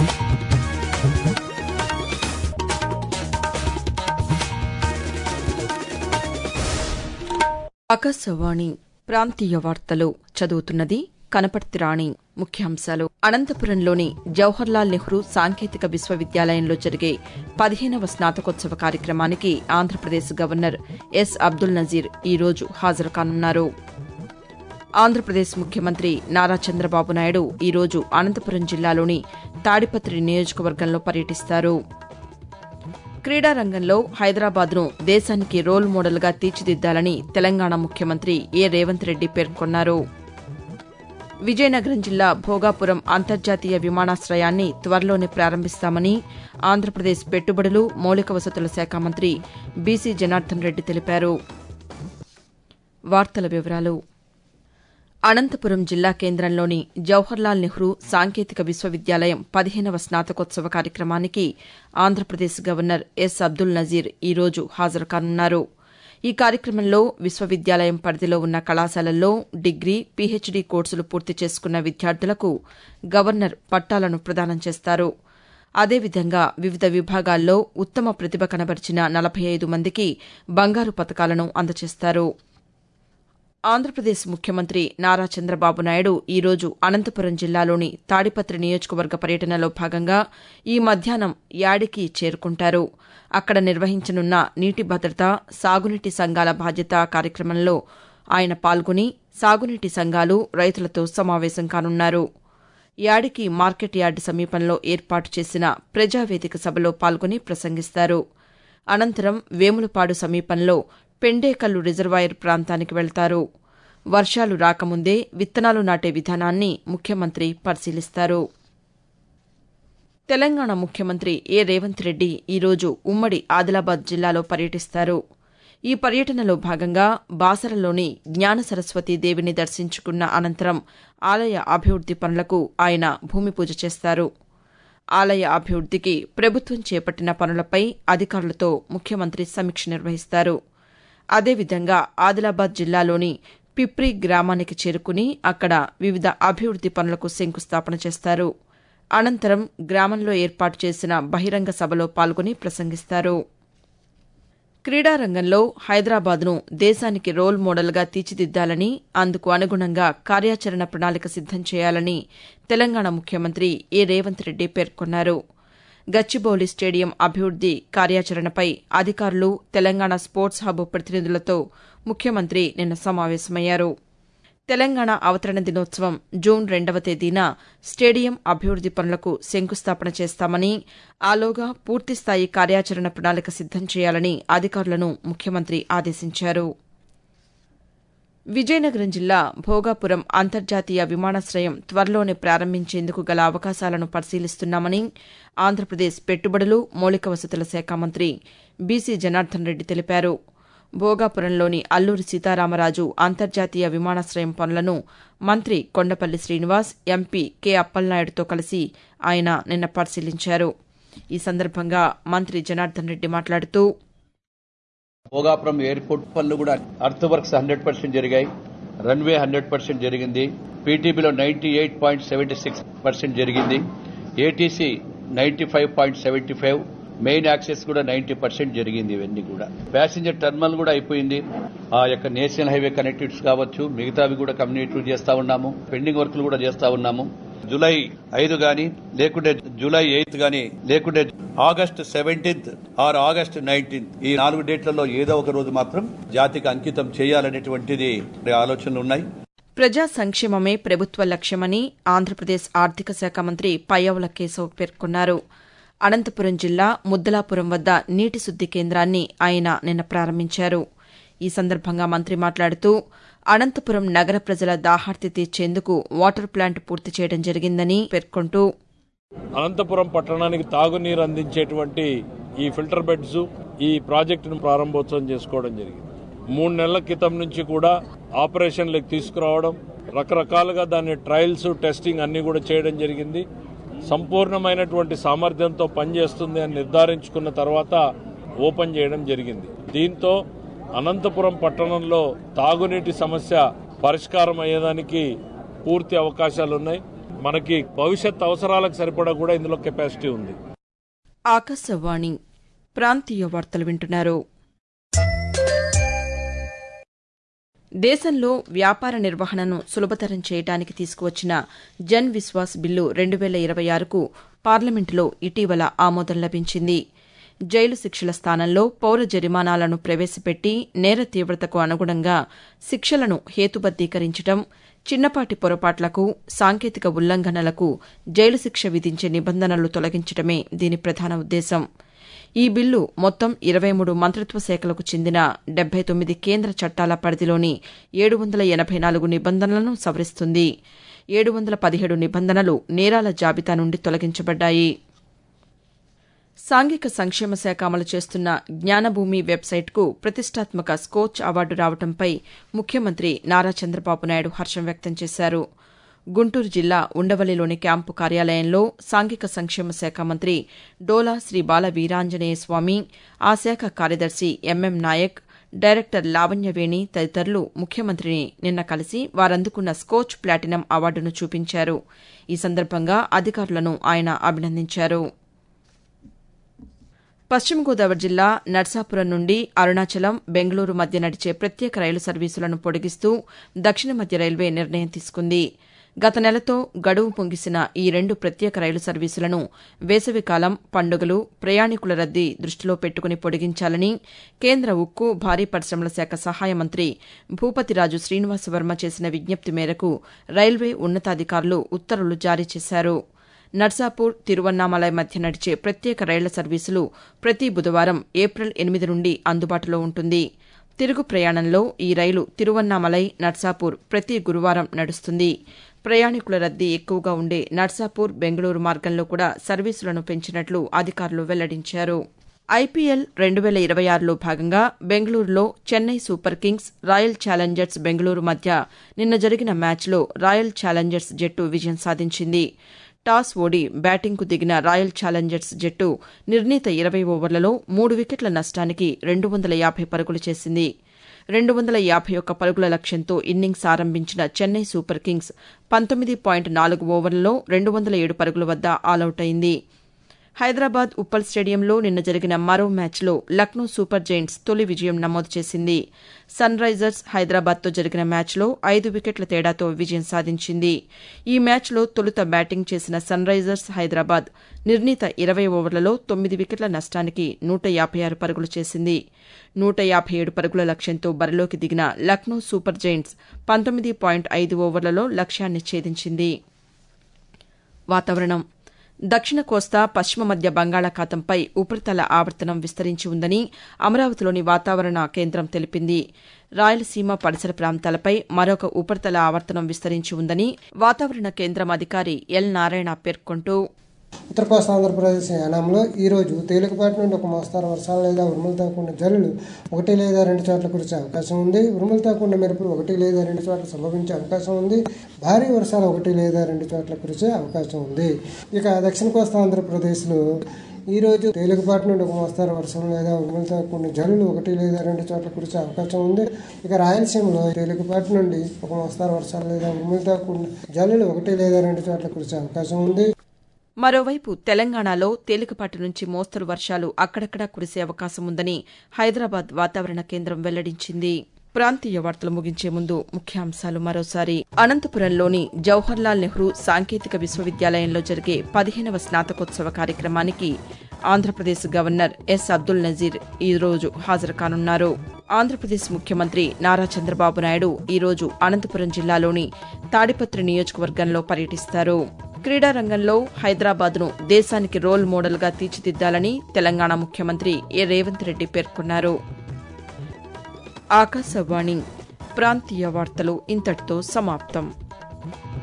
ఆకాశవాణి ప్రాంతీయ వార్తలు చదువుతున్నది కనపర్తి రాణి ముఖ్యాంశాలు అనంతపురంలోని జవహర్లాల్ నెహ్రూ సాంకేతిక విశ్వవిద్యాలయంలో జరిగే పదిహేనవ స్నాతకోత్సవ కార్యక్రమానికి ఆంధ్రప్రదేశ్ గవర్నర్ ఎస్ అబ్దుల్ నజీర్ ఈ రోజు హాజరు కానున్నారు ఆంధ్రప్రదేశ్ ముఖ్యమంత్రి నారా చంద్రబాబు నాయుడు ఈ రోజు అనంతపురం జిల్లాలోని తాడిపత్రి నియోజకవర్గంలో పర్యటిస్తారు క్రీడా రంగంలో హైదరాబాద్ను దేశానికి రోల్ మోడల్గా తీర్చిదిద్దాలని తెలంగాణ ముఖ్యమంత్రి ఏ రేవంత్ రెడ్డి పేర్కొన్నారు విజయనగరం జిల్లా భోగాపురం అంతర్జాతీయ విమానాశ్రయాన్ని త్వరలోనే ప్రారంభిస్తామని ఆంధ్రప్రదేశ్ పెట్టుబడులు మౌలిక వసతుల శాఖ మంత్రి బీసీ జనార్దన్ రెడ్డి తెలిపారు వార్తల వివరాలు అనంతపురం జిల్లా కేంద్రంలోని జవహర్లాల్ నెహ్రూ సాంకేతిక విశ్వవిద్యాలయం పదిహేనవ స్నాతకోత్సవ కార్యక్రమానికి ఆంధ్రప్రదేశ్ గవర్నర్ ఎస్ అబ్దుల్ నజీర్ ఈ రోజు హాజరు కానున్నారు ఈ కార్యక్రమంలో విశ్వవిద్యాలయం పరిధిలో ఉన్న కళాశాలల్లో డిగ్రీ పీహెచ్డీ కోర్సులు పూర్తి చేసుకున్న విద్యార్థులకు గవర్నర్ పట్టాలను ప్రదానం చేస్తారు అదేవిధంగా వివిధ విభాగాల్లో ఉత్తమ ప్రతిభ కనబరిచిన నలభై ఐదు మందికి బంగారు పతకాలను అందజేస్తారు ఆంధ్రప్రదేశ్ ముఖ్యమంత్రి నారా చంద్రబాబు నాయుడు ఈ రోజు అనంతపురం జిల్లాలోని తాడిపత్రి నియోజకవర్గ పర్యటనలో భాగంగా ఈ మధ్యాహ్నం యాడికి చేరుకుంటారు అక్కడ నిర్వహించనున్న నీటి భద్రత సాగునీటి సంఘాల బాధ్యత కార్యక్రమంలో ఆయన పాల్గొని సాగునీటి సంఘాలు రైతులతో సమావేశం కానున్నారు యాడికి మార్కెట్ యార్డు సమీపంలో ఏర్పాటు చేసిన ప్రజావేదిక సభలో పాల్గొని ప్రసంగిస్తారు అనంతరం వేములపాడు సమీపంలో పెండేకల్లు రిజర్వాయర్ ప్రాంతానికి వెళ్తారు వర్షాలు రాకముందే విత్తనాలు నాటే విధానాన్ని ముఖ్యమంత్రి పరిశీలిస్తారు తెలంగాణ ముఖ్యమంత్రి ఏ రేవంత్ రెడ్డి ఈరోజు ఉమ్మడి ఆదిలాబాద్ జిల్లాలో పర్యటిస్తారు ఈ పర్యటనలో భాగంగా బాసరలోని జ్ఞాన సరస్వతీ దేవిని దర్శించుకున్న అనంతరం ఆలయ అభివృద్ది పనులకు ఆయన భూమి పూజ చేస్తారు ఆలయ అభివృద్దికి ప్రభుత్వం చేపట్టిన పనులపై అధికారులతో ముఖ్యమంత్రి సమీక్ష నిర్వహిస్తారు అదేవిధంగా ఆదిలాబాద్ జిల్లాలోని పిప్రి గ్రామానికి చేరుకుని అక్కడ వివిధ అభివృద్ది పనులకు శంకుస్థాపన చేస్తారు అనంతరం గ్రామంలో ఏర్పాటు చేసిన బహిరంగ సభలో పాల్గొని ప్రసంగిస్తారు క్రీడారంగంలో హైదరాబాద్ను దేశానికి రోల్ మోడల్గా తీర్చిదిద్దాలని అందుకు అనుగుణంగా కార్యాచరణ ప్రణాళిక సిద్దం చేయాలని తెలంగాణ ముఖ్యమంత్రి ఏ రేవంత్ రెడ్డి పేర్కొన్నారు గచ్చిబౌలి స్టేడియం అభివృద్ది కార్యాచరణపై అధికారులు తెలంగాణ స్పోర్ట్స్ హబ్ ప్రతినిధులతో ముఖ్యమంత్రి నిన్న సమావేశమయ్యారు తెలంగాణ అవతరణ దినోత్సవం జూన్ రెండవ తేదీన స్టేడియం అభివృద్ది పనులకు శంకుస్థాపన చేస్తామని ఆలోగా పూర్తిస్థాయి కార్యాచరణ ప్రణాళిక సిద్దం చేయాలని అధికారులను ముఖ్యమంత్రి ఆదేశించారు విజయనగరం జిల్లా భోగాపురం అంతర్జాతీయ విమానాశ్రయం త్వరలోనే ప్రారంభించేందుకు గల అవకాశాలను పరిశీలిస్తున్నామని ఆంధ్రప్రదేశ్ పెట్టుబడులు మౌలిక వసతుల శాఖ మంత్రి బీసీ జనార్దన్ రెడ్డి తెలిపారు భోగాపురంలోని అల్లూరి సీతారామరాజు అంతర్జాతీయ విమానాశ్రయం పనులను మంత్రి కొండపల్లి శ్రీనివాస్ ఎంపీ కె అప్పలనాయుడుతో కలిసి ఆయన నిన్న పరిశీలించారు ఈ సందర్భంగా మంత్రి జనార్దన్ రెడ్డి మాట్లాడుతూ భోగాపురం ఎయిర్పోర్ట్ పనులు కూడా అర్త్ వర్క్స్ హండ్రెడ్ పర్సెంట్ జరిగాయి రన్వే హండ్రెడ్ పర్సెంట్ జరిగింది పీటీబీలో ninety eight point seventy six percent జరిగింది ATC ninety five point seventy five main access కూడా నైన్టీ పర్సెంట్ జరిగింది ఇవన్నీ కూడా ప్యాసింజర్ టర్మినల్ కూడా అయిపోయింది ఆ యొక్క నేషనల్ హైవే కనెక్టివిటీస్ కావచ్చు మిగతావి కూడా కమ్యూనిటీ చేస్తా ఉన్నాము పెండింగ్ వర్క్లు కూడా చేస్తా ఉన్నాము జూలై ఐదు గాని లేకుంటే జూలై ఎయిత్ గాని లేకుంటే August seventeenth or August nineteenth ఈ నాలుగు డేట్లలో ఏదో ఒక రోజు మాత్రం జాతికి అంకితం చేయాలనేటువంటిది ఆలోచనలు ఉన్నాయి ప్రజా సంక్షేమమే ప్రభుత్వ లక్ష్యమని ఆంధ్రప్రదేశ్ ఆర్థిక శాఖ మంత్రి పయ్యవుల కేశవ్ పేర్కొన్నారు అనంతపురం జిల్లా ముద్దలాపురం వద్ద నీటి శుద్ది కేంద్రాన్ని ఆయన నిన్న ప్రారంభించారు ఈ సందర్భంగా మంత్రి మాట్లాడుతూ అనంతపురం నగర ప్రజల దాహార్తి తీర్చేందుకు వాటర్ ప్లాంట్ పూర్తి చేయడం జరిగిందని పేర్కొంటూ అనంతపురం పట్టణానికి తాగునీరు అందించేటువంటి ఈ ఫిల్టర్ బెడ్స్ ఈ ప్రాజెక్టును ప్రారంభోత్సవం చేసుకోవడం జరిగింది మూడు నెలల క్రితం నుంచి కూడా ఆపరేషన్లకు తీసుకురావడం రకరకాలుగా దాని ట్రయల్స్ టెస్టింగ్ అన్ని కూడా చేయడం జరిగింది సంపూర్ణమైనటువంటి సామర్థ్యంతో పనిచేస్తుంది అని నిర్ధారించుకున్న తర్వాత ఓపెన్ చేయడం జరిగింది దీంతో అనంతపురం పట్టణంలో తాగునీటి సమస్య పరిష్కారం అయ్యేదానికి పూర్తి అవకాశాలు ఉన్నాయి మనకి భవిష్యత్ అవసరాలకు సరిపడా కూడా ఇందులో కెపాసిటీ ఉంది ఆకాశవాణి ప్రాంతీయ వార్తలు వింటున్నారు దేశంలో వ్యాపార నిర్వహణను సులభతరం చేయడానికి తీసుకువచ్చిన జన్ విశ్వాస్ బిల్లు రెండు వేల ఇరవై ఆరుకు పార్లమెంటులో ఇటీవల ఆమోదం లభించింది జైలు శిక్షల స్థానంలో పౌర జరిమానాలను ప్రవేశపెట్టి నేర తీవ్రతకు అనుగుణంగా శిక్షలను హేతుబద్దీకరించడం చిన్నపాటి పొరపాట్లకు సాంకేతిక ఉల్లంఘనలకు జైలు శిక్ష విధించే నిబంధనలు తొలగించడమే దీని ప్రధాన ఉద్దేశం ఈ బిల్లు మొత్తం ఇరవై మూడు మంత్రిత్వ శాఖలకు చెందిన డెబ్బై తొమ్మిది కేంద్ర చట్టాల పరిధిలోని ఏడు వందల ఎనభై నాలుగు నిబంధనలను సవరిస్తుంది ఏడు వందల పదిహేడు నిబంధనలు నేరాల జాబితా నుండి తొలగించబడ్డాయి సాంఘిక సంక్షేమ శాఖ అమలు చేస్తున్న జ్ఞానభూమి వెబ్సైట్కు ప్రతిష్టాత్మక స్కోచ్ అవార్డు రావడంపై ముఖ్యమంత్రి నారా చంద్రబాబు నాయుడు హర్షం వ్యక్తం చేశారు గుంటూరు జిల్లా ఉండవల్లిలోని క్యాంపు కార్యాలయంలో సాంఘిక సంక్షేమ శాఖ మంత్రి డోలా శ్రీ బాల వీరాంజనేయ స్వామి ఆ శాఖ కార్యదర్శి ఎంఎం నాయక్ డైరెక్టర్ లావణ్యవేణి తదితరులు ముఖ్యమంత్రిని నిన్న కలిసి వారందుకున్న స్కోచ్ ప్లాటినం అవార్డును చూపించారు ఈ సందర్భంగా అధికారులను ఆయన అభినందించారు పశ్చిమ గోదావరి జిల్లా నర్సాపురం నుండి అరుణాచలం బెంగళూరు మధ్య నడిచే ప్రత్యేక రైలు సర్వీసులను పొడిగిస్తూ దక్షిణ మధ్య రైల్వే నిర్ణయం తీసుకుంది గత నెలతో గడువు పొంగిసిన ఈ రెండు ప్రత్యేక రైలు సర్వీసులను వేసవికాలం పండుగలు ప్రయాణికుల రద్దీ దృష్టిలో పెట్టుకుని పొడిగించాలని కేంద్ర ఉక్కు భారీ పరిశ్రమల శాఖ సహాయ మంత్రి భూపతిరాజు శ్రీనివాసవర్మ చేసిన విజ్ఞప్తి మేరకు రైల్వే ఉన్నతాధికారులు ఉత్తర్వులు జారీ చేశారు నర్సాపూర్ తిరువన్నామలై మధ్య నడిచే ప్రత్యేక రైళ్ల సర్వీసులు ప్రతి బుధవారం ఏప్రిల్ ఎనిమిది నుండి అందుబాటులో ఉంటుంది తిరుగు ప్రయాణంలో ఈ రైలు తిరువన్నామలై నర్సాపూర్ ప్రతి గురువారం నడుస్తుంది ప్రయాణికుల రద్దీ ఎక్కువగా ఉండే నర్సాపూర్ బెంగళూరు మార్గంలో కూడా సర్వీసులను పెంచినట్లు అధికారులు వెల్లడించారు ఐపీఎల్ రెండు వేల ఇరవై ఆరులో భాగంగా బెంగళూరులో Chennai Super Kings Royal Challengers Bengaluru మధ్య నిన్న జరిగిన మ్యాచ్లో రాయల్ ఛాలెంజర్స్ జట్టు విజయం సాధించింది టాస్ ఓడి బ్యాటింగ్కు దిగిన రాయల్ ఛాలెంజర్స్ జట్టు నిర్ణీత ఇరవై ఓవర్లలో మూడు వికెట్ల నష్టానికి రెండు వందల యాభై పరుగులు చేసింది రెండు వందల యాభై ఒక్క పరుగుల లక్ష్యంతో ఇన్నింగ్స్ ఆరంభించిన చెన్నై సూపర్ కింగ్స్ పంతొమ్మిది పాయింట్ నాలుగు ఓవర్లలో రెండు వందల ఏడు పరుగుల వద్ద ఆలౌట్ అయింది హైదరాబాద్ ఉప్పల్ స్టేడియంలో నిన్న జరిగిన మరో మ్యాచ్లో లక్నో సూపర్ జైంట్స్ తొలి విజయం నమోదు చేసింది సన్ రైజర్స్ హైదరాబాద్తో జరిగిన మ్యాచ్లో ఐదు వికెట్ల తేడాతో విజయం సాధించింది ఈ మ్యాచ్లో తొలుత బ్యాటింగ్ చేసిన సన్ రైజర్స్ హైదరాబాద్ నిర్ణీత ఇరవై ఓవర్లలో తొమ్మిది వికెట్ల నష్టానికి నూట యాభై ఆరు పరుగులు చేసింది నూట యాభై ఏడు పరుగుల లక్ష్యంతో బరిలోకి దిగిన లక్నో సూపర్ జైంట్స్ పంతొమ్మిది పాయింట్ ఐదు ఓవర్లలో లక్ష్యాన్ని ఛేదించింది వాతావరణం దక్షిణ కోస్తా పశ్చిమ మధ్య బంగాళాఖాతంపై ఉపరితల ఆవర్తనం విస్తరించి ఉందని అమరావతిలోని వాతావరణ కేంద్రం తెలిపింది రాయలసీమ పరిసర ప్రాంతాలపై మరొక ఉపరితల ఆవర్తనం విస్తరించి ఉందని వాతావరణ కేంద్రం అధికారి ఎల్ నారాయణ పేర్కొంటూ ఉత్తర కోస్తా ఆంధ్రప్రదేశ్ యానాంలో ఈ రోజు తేలికపాటి నుండి ఒక మోస్తారు వర్షాలు లేదా ఉరుములతో కూడిన జల్లులు ఒకటి లేదా రెండు చోట్ల కురిసే అవకాశం ఉంది ఉరుములతో కూడిన మెరుపులు ఒకటి లేదా రెండు చోట్ల సంభవించే అవకాశం ఉంది భారీ వర్షాలు ఒకటి లేదా రెండు చోట్ల కురిసే అవకాశం ఉంది ఇక దక్షిణ కోస్తా ఆంధ్రప్రదేశ్లో ఈ రోజు తేలికపాటి నుండి ఒక మోస్తారు వర్షం లేదా ఉరుములతో కూడిన జల్లులు ఒకటి లేదా రెండు చోట్ల కురిసే అవకాశం ఉంది ఇక రాయలసీమలో తేలికపాటి నుండి ఒక మోస్తారు వర్షాలు లేదా ఉరుములతో కూడిన జల్లులు ఒకటి లేదా రెండు చోట్ల కురిసే అవకాశం ఉంది మరోవైపు తెలంగాణలో తేలికపాటి నుంచి మోస్తరు వర్షాలు అక్కడక్కడా కురిసే అవకాశం ఉందని హైదరాబాద్ వాతావరణ కేంద్రం వెల్లడించింది ప్రాంతీయ వార్తలు ముగించే ముందు ముఖ్యాంశాలు మరోసారి అనంతపురంలోని జవహర్లాల్ నెహ్రూ సాంకేతిక విశ్వవిద్యాలయంలో జరిగే పదిహేనవ స్నాతకోత్సవ కార్యక్రమానికి ఆంధ్రప్రదేశ్ గవర్నర్ ఎస్ అబ్దుల్ నజీర్ ఈరోజు హాజరు కానున్నారు ఆంధ్రప్రదేశ్ ముఖ్యమంత్రి నారా చంద్రబాబు నాయుడు ఈరోజు అనంతపురం జిల్లాలోని తాడిపత్రి నియోజకవర్గంలో పర్యటిస్తారు క్రీడా రంగంలో హైదరాబాద్ను దేశానికి రోల్ మోడల్గా తీర్చిదిద్దాలని తెలంగాణ ముఖ్యమంత్రి ఏ రేవంత్ రెడ్డి పేర్కొన్నారు ఆకాశవాణి ప్రాంతీయ వార్తలు ఇంతటితో సమాప్తం